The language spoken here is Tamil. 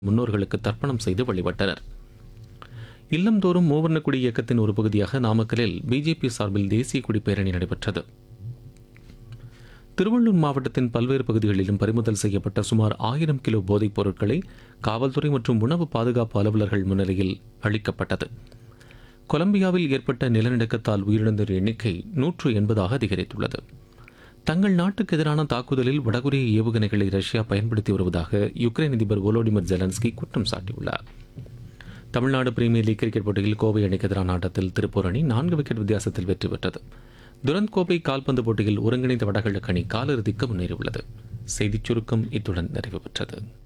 முன்னோர்களுக்கு தர்ப்பணம் செய்து வழிபட்டனர் இல்லந்தோறும் மூவர்ணக்குடி இயக்கத்தின் ஒரு பகுதியாக நாமக்கலில் பிஜேபி சார்பில் தேசிய கொடி பேரணி நடைபெற்றது திருவள்ளூர் மாவட்டத்தின் பல்வேறு பகுதிகளிலும் பறிமுதல் செய்யப்பட்ட சுமார் ஆயிரம் கிலோ போதைப் பொருட்களை காவல்துறை மற்றும் உணவு பாதுகாப்பு அலுவலர்கள் முன்னிலையில் அளிக்கப்பட்டது கொலம்பியாவில் ஏற்பட்ட நிலநடுக்கத்தால் உயிரிழந்தோர் எண்ணிக்கை நூற்று எண்பதாக அதிகரித்துள்ளது தங்கள் நாட்டுக்கு எதிரான தாக்குதலில் வடகொரிய ஏவுகணைகளை ரஷ்யா பயன்படுத்தி வருவதாக யுக்ரைன் அதிபர் வோலோடிமிர் ஜெலன்ஸ்கி குற்றம் சாட்டியுள்ளார் தமிழ்நாடு பிரீமியர் லீக் கிரிக்கெட் போட்டியில் கோவை அணிக்கு எதிரான ஆட்டத்தில் திருப்பூர் அணி நான்கு விக்கெட் வித்தியாசத்தில் வெற்றி பெற்றது துரந்த் கோப்பை கால்பந்து போட்டியில் ஒருங்கிணைந்த வடகிழக்கு அணி காலிறுதிக்கு முன்னேறியுள்ளது செய்திச் சுருக்கம் இத்துடன் நிறைவு பெற்றது